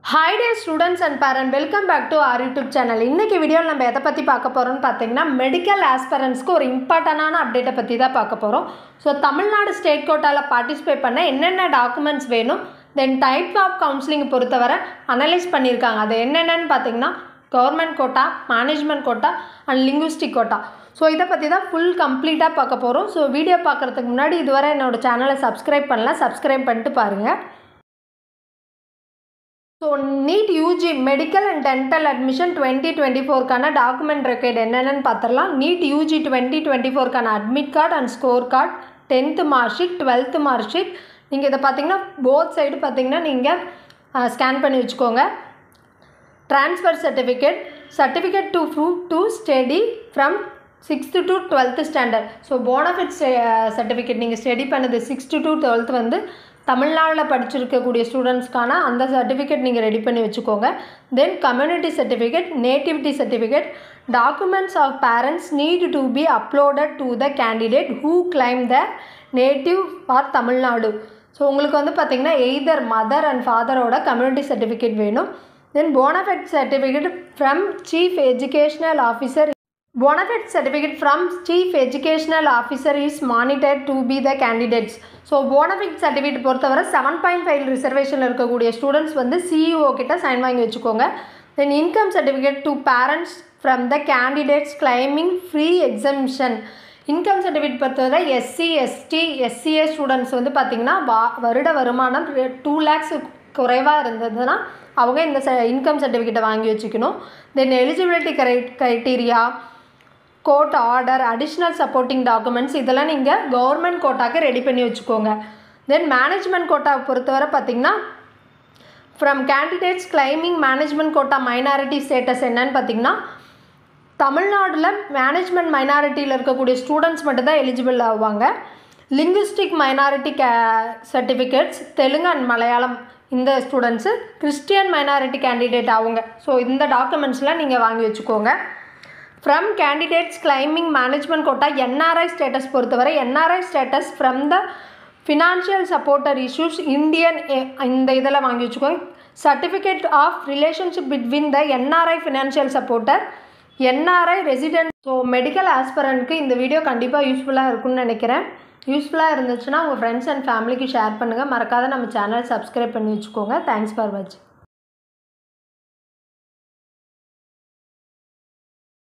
hi dear students and parent welcome back to our YouTube channel இன்றைக்கி வீடியோவில் நம்ம எதை பற்றி பார்க்க போகிறோம்னு பார்த்தீங்கன்னா மெடிக்கல் ஆஸ்பரன்ஸ்க்கு ஒரு இம்பார்ட்டண்டான அப்டேட்டை பற்றி தான் பார்க்க போகிறோம் ஸோ தமிழ்நாடு ஸ்டேட் கோட்டாவில் பார்ட்டிசிபேட் பண்ண என்னென்ன டாக்குமெண்ட்ஸ் வேணும் தென் டைப் ஆஃப் கவுன்சிலிங் பொறுத்தவரை அனலைஸ் பண்ணியிருக்காங்க அது என்னென்னு பார்த்தீங்கன்னா government quota management quota and linguistic quota so இதை பற்றி தான் ஃபுல் கம்ப்ளீட்டாக பார்க்க போகிறோம் ஸோ வீடியோ பார்க்குறதுக்கு முன்னாடி இதுவரை என்னோடய சேனலை சப்ஸ்கிரைப் பண்ணலாம் சப்ஸ்கிரைப் பண்ணிட்டு பாருங்கள் so NEET UG medical and dental admission twenty twenty ஃபோர்க்கான டாக்குமெண்ட் ரெக்கார்ட் என்னென்னு பார்த்துடலாம் நீட் யூஜி டுவெண்ட்டி டுவெண்ட்டி ஃபோர்க்கான admit card and score card tenth mark sheet twelfth mark sheet நீங்கள் இதை பார்த்தீங்கன்னா போத் சைடு பார்த்தீங்கன்னா நீங்கள் ஸ்கேன் பண்ணி வச்சுக்கோங்க transfer certificate certificate to prove to study from sixth to twelfth standard so bonafide certificate நீங்கள் study பண்ணது சிக்ஸ்த்து டு டுவெல்த் வந்து தமிழ்நாட்டில் படிச்சிருக்கக்கூடிய ஸ்டூடெண்ட்ஸ்க்கான அந்த சர்டிஃபிகேட் நீங்கள் ரெடி பண்ணி வச்சுக்கோங்க தென் community certificate nativity certificate documents of parents need to be uploaded to the candidate who claim the native for Tamil Nadu so உங்களுக்கு வந்து பார்த்திங்கன்னா either mother and ஃபாதரோட community certificate வேணும் தென் bonafide certificate from chief educational officer bonafide certificate from chief educational officer is monitored to be the candidates so bonafide certificate பொறுத்தவரை seven point five ரிசர்வேஷனில் இருக்கக்கூடிய students வந்து CEO கிட்ட sign வாங்கி வச்சுக்கோங்க then income certificate to parents from the candidates claiming free exemption income certificate பொறுத்தவரை SC ST SCA students வந்து பார்த்திங்கன்னா வா வருட வருமானம் டூ லேக்ஸ் குறைவாக இருந்ததுன்னா அவங்க இந்த ச இன்கம் சர்டிஃபிகேட்டை வாங்கி வச்சுக்கணும் then eligibility cri criteria court order additional supporting documents இதெல்லாம் நீங்கள் கவர்மெண்ட் கோட்டாக்கு ரெடி பண்ணி வச்சுக்கோங்க தென் மேனேஜ்மெண்ட் கோட்டாவை பொறுத்தவரை பார்த்திங்கன்னா from candidates claiming management quota minority status என்னன்னு பார்த்திங்கன்னா தமிழ்நாட்டில் மேனேஜ்மெண்ட் மைனாரிட்டியில் இருக்கக்கூடிய ஸ்டூடெண்ட்ஸ் மட்டும்தான் எலிஜிபிள் ஆவாங்க லிங்குஸ்டிக் மைனாரிட்டி கே சர்டிஃபிகேட்ஸ் தெலுங்கு அண்ட் மலையாளம் இந்த ஸ்டூடெண்ட்ஸு கிறிஸ்டியன் மைனாரிட்டி கேண்டிடேட் அவங்க ஸோ இந்த டாக்குமெண்ட்ஸ்லாம் நீங்கள் வாங்கி வச்சுக்கோங்க from candidates claiming management quota NRI status பொறுத்தவரை NRI status from the financial supporter issues Indian இந்த இதெல்லாம் வாங்கி வச்சுக்கோங்க certificate of relationship between the NRI financial supporter NRI resident so medical ஆஸ்பரண்ட்க்கு இந்த வீடியோ கண்டிப்பாக யூஸ்ஃபுல்லாக இருக்கும்னு நினைக்கிறேன் யூஸ்ஃபுல்லாக இருந்துச்சுன்னா உங்கள் ஃப்ரெண்ட்ஸ் அண்ட் ஃபேமிலிக்கு ஷேர் பண்ணுங்கள் மறக்காத நம்ம சேனல் சப்ஸ்கிரைப் பண்ணி வச்சுக்கோங்க தேங்க்ஸ் ஃபார் வாட்சிங்